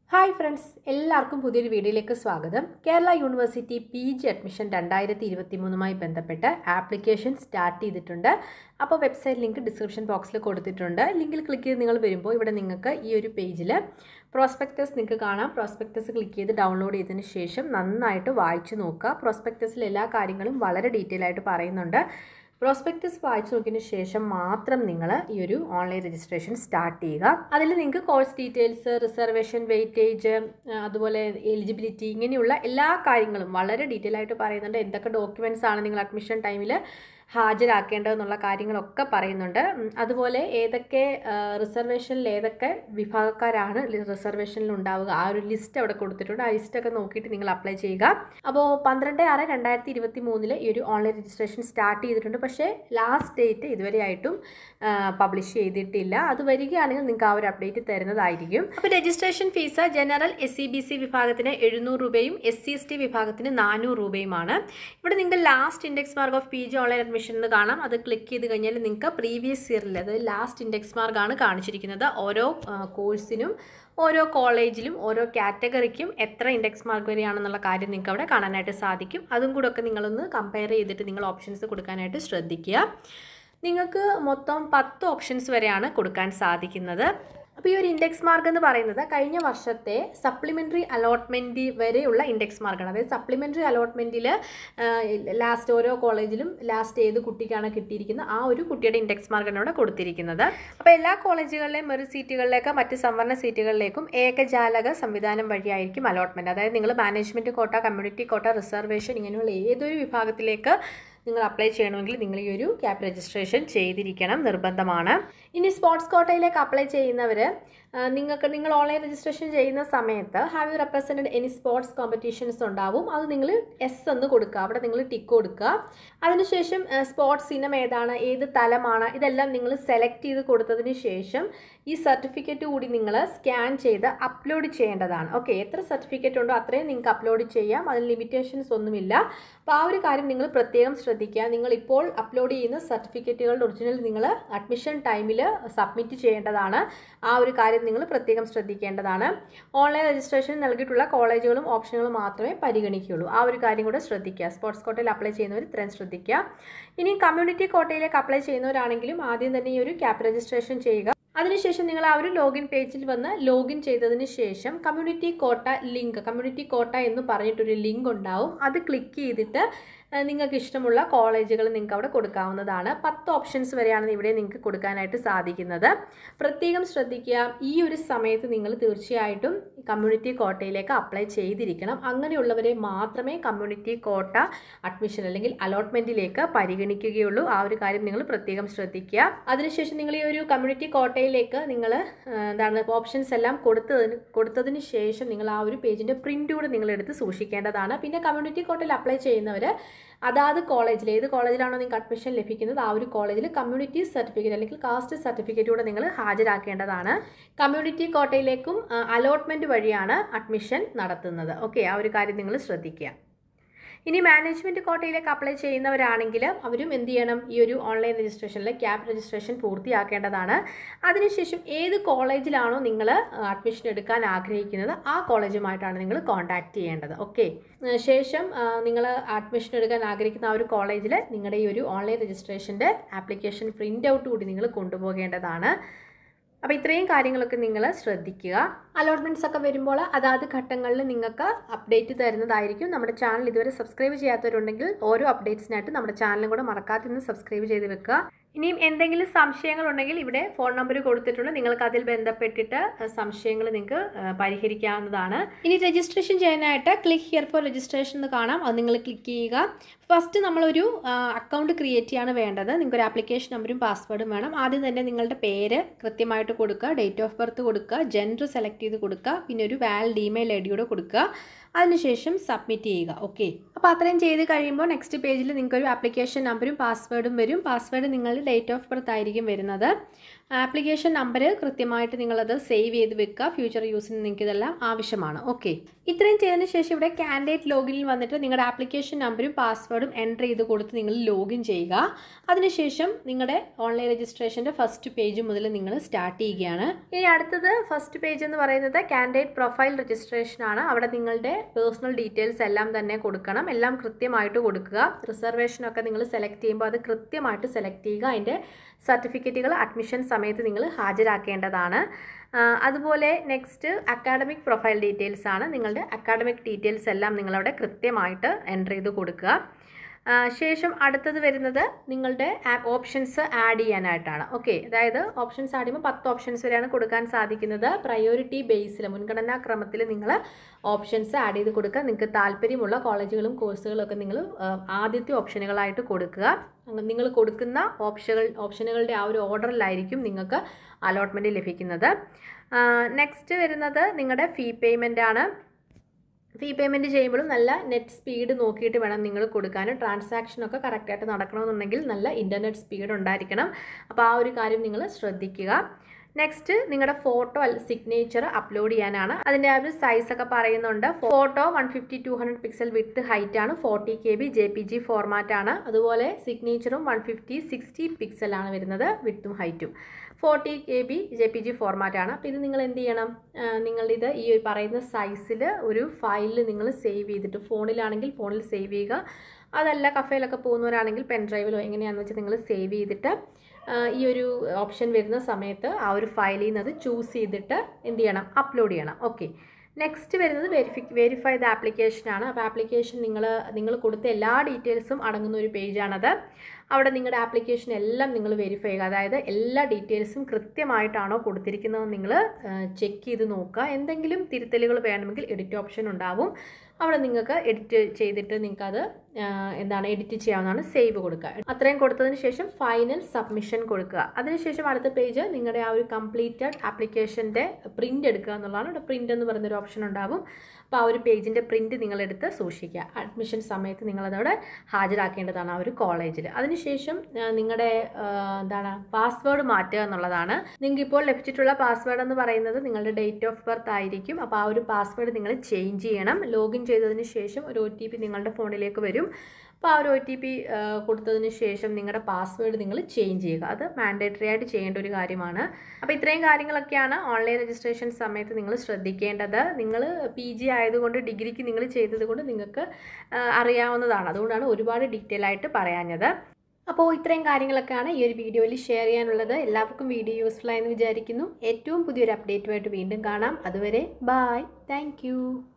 hi friends എല്ലാവർക്കും പുതിയൊരു വീഡിയോയിലേക്ക് സ്വാഗതം Kerala university P G admission രണ്ടായിരത്തി ഇരുപത്തി മൂന്നുമായി ബന്ധപ്പെട്ട് ആപ്ലിക്കേഷൻ സ്റ്റാർട്ട് ചെയ്തിട്ടുണ്ട് അപ്പോൾ വെബ്സൈറ്റ് ലിങ്ക് ഡിസ്ക്രിപ്ഷൻ ബോക്സിൽ കൊടുത്തിട്ടുണ്ട് ലിങ്കിൽ ക്ലിക്ക് ചെയ്ത് നിങ്ങൾ വരുമ്പോൾ ഇവിടെ നിങ്ങൾക്ക് ഈ ഒരു പേജിൽ പ്രോസ്പെക്ടസ് നിങ്ങൾക്ക് കാണാം പ്രോസ്പെക്ടസ് ക്ലിക്ക് ചെയ്ത് ഡൗൺലോഡ് ചെയ്തതിന് ശേഷം നന്നായിട്ട് വായിച്ചു നോക്കുക പ്രോസ്പെക്ടസിൽ എല്ലാ കാര്യങ്ങളും വളരെ ഡീറ്റെയിൽ ആയിട്ട് പറയുന്നുണ്ട് പ്രോസ്പെക്ടസ് വായിച്ചു നോക്കിയതിന് ശേഷം മാത്രം നിങ്ങൾ ഈ ഒരു ഓൺലൈൻ രജിസ്ട്രേഷൻ സ്റ്റാർട്ട് ചെയ്യുക അതിൽ നിങ്ങൾക്ക് കോഴ്സ് ഡീറ്റെയിൽസ് റിസർവേഷൻ വെയിറ്റേജ് അതുപോലെ എലിജിബിലിറ്റി ഇങ്ങനെയുള്ള എല്ലാ കാര്യങ്ങളും വളരെ ഡീറ്റെയിൽ ആയിട്ട് പറയുന്നുണ്ട് എന്തൊക്കെ ഡോക്യുമെൻറ്റ്സ് ആണ് നിങ്ങൾ അഡ്മിഷൻ ടൈമിൽ ഹാജരാക്കേണ്ടതെന്നുള്ള കാര്യങ്ങളൊക്കെ പറയുന്നുണ്ട് ഉം, അതുപോലെ ഏതൊക്കെ റിസർവേഷനിൽ ഏതൊക്കെ വിഭാഗക്കാരാണ് റിസർവേഷനിൽ ഉണ്ടാവുക ആ ഒരു ലിസ്റ്റ് അവിടെ കൊടുത്തിട്ടുണ്ട് ആ ലിസ്റ്റൊക്കെ നോക്കിയിട്ട് നിങ്ങൾ അപ്ലൈ ചെയ്യുക അപ്പോൾ പന്ത്രണ്ട് ആറ് രണ്ടായിരത്തി ഇരുപത്തി മൂന്നില് ഈ ഒരു ഓൺലൈൻ രജിസ്ട്രേഷൻ സ്റ്റാർട്ട് ചെയ്തിട്ടുണ്ട് പക്ഷേ ലാസ്റ്റ് ഡേറ്റ് ഇതുവരെയായിട്ടും പബ്ലിഷ് ചെയ്തിട്ടില്ല അത് വരികയാണെങ്കിൽ നിങ്ങൾക്ക് ആ ഒരു അപ്ഡേറ്റ് തരുന്നതായിരിക്കും അപ്പോൾ registration fees general S C B C വിഭാഗത്തിന് എഴുന്നൂറ് രൂപയും എസ് സി എസ് ടി വിഭാഗത്തിന് നാനൂറ് രൂപയുമാണ് ഇവിടെ നിങ്ങൾക്ക് last index mark of P G online admission എന്ന് കാണാം അത് ക്ലിക്ക് ചെയ്ത് കഴിഞ്ഞാൽ നിങ്ങൾക്ക് പ്രീവിയസ് ഇയറിൽ അതായത് ലാസ്റ്റ് ഇൻഡെക്സ് മാർക്കാണ് കാണിച്ചിരിക്കുന്നത് ഓരോ കോഴ്സിനും ഓരോ കോളേജിലും ഓരോ കാറ്റഗറിക്കും എത്ര ഇൻഡെക്സ് മാർക്ക് വരെയാണെന്നുള്ള കാര്യം നിങ്ങൾക്ക് അവിടെ കാണാനായിട്ട് സാധിക്കും അതും കൂടെ ഒക്കെ നിങ്ങളൊന്ന് കമ്പയർ ചെയ്തിട്ട് നിങ്ങൾ ഓപ്ഷൻസ് കൊടുക്കാനായിട്ട് ശ്രദ്ധിക്കുക നിങ്ങൾക്ക് മൊത്തം പത്ത് ഓപ്ഷൻസ് വരെയാണ് കൊടുക്കാൻ സാധിക്കുന്നത് അപ്പോൾ ഈ ഒരു ഇൻഡെക്സ് മാർക്ക് എന്ന് പറയുന്നത് കഴിഞ്ഞ വർഷത്തെ സപ്ലിമെൻ്ററി അലോട്ട്മെൻറ്റ് വരെയുള്ള ഇൻഡെക്സ് മാർക്കാണ് അതായത് സപ്ലിമെൻ്ററി അലോട്ട്മെൻറ്റിൽ ലാസ്റ്റ് ഓരോ കോളേജിലും ലാസ്റ്റ് ഏത് കുട്ടിക്കാണ് കിട്ടിയിരിക്കുന്നത് ആ ഒരു കുട്ടിയുടെ ഇൻഡെക്സ് മാർക്കാണ് ഇവിടെ കൊടുത്തിരിക്കുന്നത് അപ്പോൾ എല്ലാ കോളേജുകളിലെയും മെറിറ്റ് സീറ്റുകളിലേക്ക് മറ്റ് സംവരണ സീറ്റുകളിലേക്കും ഏകജാലക സംവിധാനം വഴിയായിരിക്കും അലോട്ട്മെൻറ്റ് അതായത് നിങ്ങൾ മാനേജ്മെൻറ്റ് കോട്ട കമ്മ്യൂണിറ്റി കോട്ട റിസർവേഷൻ ഇങ്ങനെയുള്ള ഏതൊരു വിഭാഗത്തിലേക്ക് നിങ്ങൾ അപ്ലൈ ചെയ്യണമെങ്കിൽ നിങ്ങൾ ഈ ഒരു ക്യാപ് രജിസ്ട്രേഷൻ ചെയ്തിരിക്കണം നിർബന്ധമാണ് ഇനി സ്പോർട്സ് കോട്ടയിലേക്ക് അപ്ലൈ ചെയ്യുന്നവർ നിങ്ങൾക്ക് നിങ്ങൾ ഓൺലൈൻ രജിസ്ട്രേഷൻ ചെയ്യുന്ന സമയത്ത് have you represented any sports competitions ഉണ്ടാവും അത് നിങ്ങൾ എസ് എന്ന് കൊടുക്കുക അവിടെ നിങ്ങൾ ടിക്ക് കൊടുക്കുക അതിനുശേഷം സ്പോർട്സ് ഇനം ഏതാണ് ഏത് തലമാണ് ഇതെല്ലാം നിങ്ങൾ സെലക്ട് ചെയ്ത് കൊടുത്തതിന് ശേഷം ഈ സർട്ടിഫിക്കറ്റ് കൂടി നിങ്ങൾ സ്കാൻ ചെയ്ത് അപ്ലോഡ് ചെയ്യേണ്ടതാണ് ഓക്കെ എത്ര സർട്ടിഫിക്കറ്റ് ഉണ്ടോ അത്രയും നിങ്ങൾക്ക് അപ്ലോഡ് ചെയ്യാം അതിന് ലിമിറ്റേഷൻസ് ഒന്നുമില്ല അപ്പോൾ ആ ഒരു കാര്യം നിങ്ങൾ പ്രത്യേകം ശ്രദ്ധിക്കുക നിങ്ങൾ ഇപ്പോൾ അപ്ലോഡ് ചെയ്യുന്ന സർട്ടിഫിക്കറ്റുകളുടെ ഒറിജിനൽ നിങ്ങൾ അഡ്മിഷൻ ടൈമിൽ സബ്മിറ്റ് ചെയ്യേണ്ടതാണ് ആ ഒരു കാര്യം നിങ്ങൾ പ്രത്യേകം ശ്രദ്ധിക്കേണ്ടതാണ് ഓൺലൈൻ രജിസ്ട്രേഷൻ നൽകിയിട്ടുള്ള കോളേജുകളും ഓപ്ഷനുകളും മാത്രമേ പരിഗണിക്കുകയുള്ളൂ ആ ഒരു കാര്യം കൂടെ ശ്രദ്ധിക്കുക സ്പോർട്സ് കോട്ടയിൽ അപ്ലൈ ചെയ്യുന്നവർ ഇത്രയും ശ്രദ്ധിക്കുക ഇനി കമ്മ്യൂണിറ്റി കോട്ടയിലേക്ക് അപ്ലൈ ചെയ്യുന്നവരാണെങ്കിലും ആദ്യം തന്നെ ഈ ഒരു ക്യാപ് രജിസ്ട്രേഷൻ ചെയ്യുക അതിനുശേഷം നിങ്ങൾ ആ ഒരു ലോഗിൻ പേജിൽ വന്ന് ലോഗിൻ ചെയ്തതിന് ശേഷം community quota link community quota എന്ന് പറഞ്ഞിട്ടൊരു ലിങ്ക് ഉണ്ടാവും അത് ക്ലിക്ക് ചെയ്തിട്ട് ഏഹ്, നിങ്ങൾക്ക് ഇഷ്ടമുള്ള കോളേജുകൾ നിങ്ങൾക്ക് അവിടെ കൊടുക്കാവുന്നതാണ് പത്ത് ഓപ്ഷൻസ് വരെയാണ് ഇവിടെ നിങ്ങൾക്ക് കൊടുക്കാനായിട്ട് സാധിക്കുന്നത് പ്രത്യേകം ശ്രദ്ധിക്കുക ഈ ഒരു സമയത്ത് നിങ്ങൾ തീർച്ചയായിട്ടും കമ്മ്യൂണിറ്റി കോട്ടയിലേക്ക് അപ്ലൈ ചെയ്തിരിക്കണം അങ്ങനെയുള്ളവരെ മാത്രമേ കമ്മ്യൂണിറ്റി കോട്ട അഡ്മിഷൻ അല്ലെങ്കിൽ അലോട്ട്മെൻറ്റിലേക്ക് പരിഗണിക്കുകയുള്ളൂ ആ ഒരു കാര്യം നിങ്ങൾ പ്രത്യേകം ശ്രദ്ധിക്കുക അതിനുശേഷം നിങ്ങൾ ഈ ഒരു കമ്മ്യൂണിറ്റി കോട്ടയിലേക്ക് നിങ്ങൾ എന്താണ് ഓപ്ഷൻസ് എല്ലാം കൊടുത്തതിന് കൊടുത്തതിന് ശേഷം നിങ്ങൾ ആ ഒരു പേജിൻ്റെ പ്രിൻ്റ് കൂടെ നിങ്ങൾ എടുത്ത് സൂക്ഷിക്കേണ്ടതാണ് പിന്നെ കമ്മ്യൂണിറ്റി കോട്ടയിൽ അപ്ലൈ ചെയ്യുന്നവർ അതാത് കോളേജിൽ ഏത് കോളേജിലാണോ നിങ്ങൾക്ക് അഡ്മിഷൻ ലഭിക്കുന്നത് ആ ഒരു കോളേജിൽ കമ്മ്യൂണിറ്റി സർട്ടിഫിക്കറ്റ് അല്ലെങ്കിൽ കാസ്റ്റ് സർട്ടിഫിക്കറ്റ് കൂടെ നിങ്ങൾ ഹാജരാക്കേണ്ടതാണ് കമ്മ്യൂണിറ്റി കോട്ടയിലേക്കും അലോട്ട്മെൻറ്റ് വഴിയാണ് അഡ്മിഷൻ നടത്തുന്നത് ഓക്കെ ആ ഒരു കാര്യം നിങ്ങൾ ശ്രദ്ധിക്കുക ഇനി മാനേജ്മെൻറ്റ് കോട്ടയിലേക്ക് അപ്ലൈ ചെയ്യുന്നവരാണെങ്കിൽ അവരും എന്ത് ചെയ്യണം ഈ ഒരു ഓൺലൈൻ രജിസ്ട്രേഷനിൽ ക്യാബ് രജിസ്ട്രേഷൻ പൂർത്തിയാക്കേണ്ടതാണ് അതിനുശേഷം ഏത് കോളേജിലാണോ നിങ്ങൾ അഡ്മിഷൻ എടുക്കാൻ ആഗ്രഹിക്കുന്നത് ആ കോളേജുമായിട്ടാണ് നിങ്ങൾ കോൺടാക്റ്റ് ചെയ്യേണ്ടത് ഓക്കെ ശേഷം നിങ്ങൾ അഡ്മിഷൻ എടുക്കാൻ ആഗ്രഹിക്കുന്ന ആ ഒരു കോളേജിൽ നിങ്ങളുടെ ഈ ഒരു ഓൺലൈൻ രജിസ്ട്രേഷൻ്റെ ആപ്ലിക്കേഷൻ പ്രിൻ്റ് ഔട്ട് കൂടി നിങ്ങൾ കൊണ്ടുപോകേണ്ടതാണ് അപ്പോൾ ഇത്രയും കാര്യങ്ങളൊക്കെ നിങ്ങൾ ശ്രദ്ധിക്കുക അലോട്ട്മെൻറ്റ്സ് ഒക്കെ വരുമ്പോൾ അതാത് ഘട്ടങ്ങളിൽ നിങ്ങൾക്ക് അപ്ഡേറ്റ് തരുന്നതായിരിക്കും നമ്മുടെ ചാനൽ ഇതുവരെ സബ്സ്ക്രൈബ് ചെയ്യാത്തവരുണ്ടെങ്കിൽ ഓരോ അപ്ഡേറ്റ്സിനായിട്ട് നമ്മുടെ ചാനലും കൂടെ മറക്കാതെ നിന്ന് സബ്സ്ക്രൈബ് ചെയ്ത് വെക്കുക ഇനിയും എന്തെങ്കിലും സംശയങ്ങളുണ്ടെങ്കിൽ ഇവിടെ ഫോൺ നമ്പർ കൊടുത്തിട്ടുണ്ട് നിങ്ങൾക്ക് അതിൽ ബന്ധപ്പെട്ടിട്ട് സംശയങ്ങൾ നിങ്ങൾക്ക് ആ, പരിഹരിക്കാവുന്നതാണ് ഇനി രജിസ്ട്രേഷൻ ചെയ്യാനായിട്ട് ക്ലിക്ക് ഹിയർ ഫോർ രജിസ്ട്രേഷൻ എന്ന് കാണാം അത് നിങ്ങൾ ക്ലിക്ക് ചെയ്യുക ഫസ്റ്റ് നമ്മളൊരു അക്കൗണ്ട് ക്രിയേറ്റ് ചെയ്യാണ് വേണ്ടത് നിങ്ങൾക്ക് ഒരു ആപ്ലിക്കേഷൻ നമ്പറും പാസ്വേഡും വേണം ആദ്യം തന്നെ നിങ്ങളുടെ പേര് കൃത്യമായിട്ട് കൊടുക്കുക ഡേറ്റ് ഓഫ് ബർത്ത് കൊടുക്കുക ജെൻഡർ സെലക്ട് ചെയ്ത് കൊടുക്കുക പിന്നെ ഒരു വാലിഡ് ഇമെയിൽ ഐ ഡിയോടെ കൊടുക്കുക അതിനുശേഷം സബ്മിറ്റ് ചെയ്യുക ഓക്കെ അപ്പോൾ അത്രയും ചെയ്ത് കഴിയുമ്പോൾ നെക്സ്റ്റ് പേജിൽ നിങ്ങൾക്ക് ഒരു ആപ്ലിക്കേഷൻ നമ്പറും പാസ്വേഡും വരും പാസ്വേഡ് നിങ്ങളുടെ ഡേറ്റ് ഓഫ് ബർത്ത് ആയിരിക്കും വരുന്നത് ആപ്ലിക്കേഷൻ നമ്പർ കൃത്യമായിട്ട് നിങ്ങളത് സേവ് ചെയ്ത് വെക്കുക ഫ്യൂച്ചർ യൂസിന് നിങ്ങൾക്ക് ഇതെല്ലാം ആവശ്യമാണ് ഓക്കെ ഇത്രയും ചെയ്തതിന് ശേഷം ഇവിടെ കാൻഡിഡേറ്റ് ലോഗിനിൽ വന്നിട്ട് നിങ്ങളുടെ ആപ്ലിക്കേഷൻ നമ്പറും പാസ്വേഡും എൻ്റർ ചെയ്ത് കൊടുത്ത് നിങ്ങൾ ലോഗിൻ ചെയ്യുക അതിനുശേഷം നിങ്ങളുടെ ഓൺലൈൻ രജിസ്ട്രേഷൻ്റെ ഫസ്റ്റ് പേജ് മുതൽ നിങ്ങൾ സ്റ്റാർട്ട് ചെയ്യുകയാണ് ഇനി അടുത്തത് ഫസ്റ്റ് പേജ് എന്ന് പറയുന്നത് കാൻഡിഡേറ്റ് പ്രൊഫൈൽ രജിസ്ട്രേഷൻ ആണ് അവിടെ നിങ്ങളുടെ പേഴ്സണൽ ഡീറ്റെയിൽസ് എല്ലാം തന്നെ കൊടുക്കണം എല്ലാം കൃത്യമായിട്ട് കൊടുക്കുക റിസർവേഷനൊക്കെ നിങ്ങൾ സെലക്ട് ചെയ്യുമ്പോൾ അത് കൃത്യമായിട്ട് സെലക്ട് ചെയ്യുക അതിൻ്റെ സർട്ടിഫിക്കറ്റുകൾ അഡ്മിഷൻ സമയത്ത് നിങ്ങൾ ഹാജരാക്കേണ്ടതാണ് ആ, അതുപോലെ നെക്സ്റ്റ് അക്കാഡമിക് പ്രൊഫൈൽ ഡീറ്റെയിൽസ് ആണ് നിങ്ങളുടെ അക്കാഡമിക് ഡീറ്റെയിൽസ് എല്ലാം നിങ്ങളവിടെ കൃത്യമായിട്ട് എൻ്റർ ചെയ്ത് കൊടുക്കുക ആ, ശേഷം അടുത്തത് വരുന്നത് നിങ്ങളുടെ ആപ്പ് ഓപ്ഷൻസ് ആഡ് ചെയ്യാനായിട്ടാണ് ഓക്കെ അതായത് ഓപ്ഷൻസ് ആഡ് ചെയ്യുമ്പോൾ പത്ത് ഓപ്ഷൻസ് വരെയാണ് കൊടുക്കാൻ സാധിക്കുന്നത് പ്രയോറിറ്റി ബേസിൽ മുൻഗണനാ ക്രമത്തിൽ നിങ്ങൾ ഓപ്ഷൻസ് ആഡ് ചെയ്ത് കൊടുക്കുക നിങ്ങൾക്ക് താല്പര്യമുള്ള കോളേജുകളും കോഴ്സുകളും ഒക്കെ നിങ്ങൾ ആദ്യത്തെ ഓപ്ഷനുകളായിട്ട് കൊടുക്കുക അങ്ങ് നിങ്ങൾ കൊടുക്കുന്ന ഓപ്ഷനുകൾ ഓപ്ഷനുകളുടെ ആ ഒരു ഓർഡറിലായിരിക്കും നിങ്ങൾക്ക് അലോട്ട്മെൻറ്റ് ലഭിക്കുന്നത് നെക്സ്റ്റ് വരുന്നത് നിങ്ങളുടെ ഫീ പേയ്മെൻ്റ് ആണ് ഫീ പേയ്മെൻറ്റ് ചെയ്യുമ്പോഴും നല്ല നെറ്റ് സ്പീഡ് നോക്കിയിട്ട് വേണം നിങ്ങൾ കൊടുക്കാനും ട്രാൻസാക്ഷനൊക്കെ കറക്റ്റായിട്ട് നടക്കണമെന്നുണ്ടെങ്കിൽ നല്ല ഇൻ്റർനെറ്റ് സ്പീഡ് ഉണ്ടായിരിക്കണം അപ്പോൾ ആ ഒരു കാര്യം നിങ്ങൾ ശ്രദ്ധിക്കുക നെക്സ്റ്റ് നിങ്ങളുടെ ഫോട്ടോ അല്ല സിഗ്നേച്ചർ അപ്ലോഡ് ചെയ്യാനാണ് അതിൻ്റെ ആ ഒരു സൈസ് ഒക്കെ പറയുന്നുണ്ട് photo one fifty two hundred pixel width height ആണ് forty K B J P G format ആണ് അതുപോലെ സിഗ്നേച്ചറും വൺ ഫിഫ്റ്റി സിക്സ്റ്റി പിക്സൽ ആണ് വരുന്നത് വിത്തും ഹൈറ്റും forty K B J P G format ആണ് അപ്പോൾ ഇത് നിങ്ങൾ എന്ത് ചെയ്യണം ആ, നിങ്ങളിത് ഈ ഒരു പറയുന്ന സൈസിൽ ഒരു ഫയലിൽ നിങ്ങൾ സേവ് ചെയ്തിട്ട് ഫോണിലാണെങ്കിൽ ഫോണിൽ സേവ് ചെയ്യുക അതല്ല കഫേയിലൊക്കെ പോകുന്നവരാണെങ്കിൽ പെൻ ഡ്രൈവിലോ എങ്ങനെയാണെന്ന് വെച്ചാൽ നിങ്ങൾ സേവ് ചെയ്തിട്ട് ആ, ഈ ഒരു ഓപ്ഷൻ വരുന്ന സമയത്ത് ആ ഒരു ഫയലിൽ നിന്ന് അത് ചൂസ് ചെയ്തിട്ട് എന്ത് ചെയ്യണം അപ്ലോഡ് ചെയ്യണം ഓക്കെ നെക്സ്റ്റ് വരുന്നത് വെരിഫി വെരിഫൈ ദ ആപ്ലിക്കേഷനാണ് അപ്പോൾ ആപ്ലിക്കേഷൻ നിങ്ങൾ നിങ്ങൾ കൊടുത്ത എല്ലാ ഡീറ്റെയിൽസും അടങ്ങുന്ന ഒരു പേജാണത് അവിടെ നിങ്ങളുടെ ആപ്ലിക്കേഷൻ എല്ലാം നിങ്ങൾ വെരിഫൈ ചെയ്യുക അതായത് എല്ലാ ഡീറ്റെയിൽസും കൃത്യമായിട്ടാണോ കൊടുത്തിരിക്കുന്നത് നിങ്ങൾ ചെക്ക് ചെയ്ത് നോക്കുക എന്തെങ്കിലും തിരുത്തലുകൾ വേണമെങ്കിൽ എഡിറ്റ് ഓപ്ഷൻ ഉണ്ടാവും അവിടെ നിങ്ങൾക്ക് എഡിറ്റ് ചെയ്തിട്ട് നിങ്ങൾക്കത് ആ, എന്താണ് എഡിറ്റ് ചെയ്യാവുന്നതാണ് സേവ് കൊടുക്കുക അത്രയും കൊടുത്തതിന് ശേഷം ഫൈനൽ സബ്മിഷൻ കൊടുക്കുക അതിനുശേഷം അടുത്ത പേജ് നിങ്ങളുടെ ആ ഒരു കംപ്ലീറ്റഡ് ആപ്ലിക്കേഷൻ്റെ പ്രിൻ്റ് എടുക്കുക എന്നുള്ളതാണ് ഇവിടെ പ്രിൻ്റ് എന്ന് പറയുന്നൊരു ഓപ്ഷൻ ഉണ്ടാവും അപ്പോൾ ആ ഒരു പേജിൻ്റെ പ്രിൻ്റ് നിങ്ങളെടുത്ത് സൂക്ഷിക്കുക അഡ്മിഷൻ സമയത്ത് നിങ്ങളതവിടെ ഹാജരാക്കേണ്ടതാണ് ആ ഒരു കോളേജിൽ അതിനുശേഷം ആ, നിങ്ങളുടെ ആ, എന്താണ് പാസ്വേഡ് മാറ്റുക എന്നുള്ളതാണ് നിങ്ങൾക്ക് ഇപ്പോൾ ലഭിച്ചിട്ടുള്ള പാസ്വേഡ് എന്ന് പറയുന്നത് നിങ്ങളുടെ ഡേറ്റ് ഓഫ് ബർത്ത് ആയിരിക്കും അപ്പോൾ ആ ഒരു പാസ്വേഡ് നിങ്ങൾ ചേഞ്ച് ചെയ്യണം ലോഗിൻ ചെയ്തതിന് ശേഷം ഒരു ഒ ടി പി നിങ്ങളുടെ ഫോണിലേക്ക് വരും അപ്പോൾ ആ ഒരു ഒ ടി പി കൊടുത്തതിന് ശേഷം നിങ്ങളുടെ പാസ്വേഡ് നിങ്ങൾ ചേഞ്ച് ചെയ്യുക അത് മാൻഡേറ്ററി ആയിട്ട് ചെയ്യേണ്ട ഒരു കാര്യമാണ് അപ്പോൾ ഇത്രയും കാര്യങ്ങളൊക്കെയാണ് ഓൺലൈൻ രജിസ്ട്രേഷൻ സമയത്ത് നിങ്ങൾ ശ്രദ്ധിക്കേണ്ടത് നിങ്ങൾ പി ജി ആയതുകൊണ്ട് ഡിഗ്രിക്ക് നിങ്ങൾ ചെയ്തത് കൊണ്ട് നിങ്ങൾക്ക് ആ, അറിയാവുന്നതാണ് അതുകൊണ്ടാണ് ഒരുപാട് ഡീറ്റെയിൽ ആയിട്ട് പറയാഞ്ഞത് അപ്പോൾ ഇത്രയും കാര്യങ്ങളൊക്കെയാണ് ഈ ഒരു വീഡിയോയിൽ ഷെയർ ചെയ്യാനുള്ളത് എല്ലാവർക്കും വീഡിയോ യൂസ്ഫുൾ ആയെന്ന് വിചാരിക്കുന്നു ഏറ്റവും പുതിയൊരു അപ്ഡേറ്റുമായിട്ട് വീണ്ടും കാണാം അതുവരെ ബായ് താങ്ക്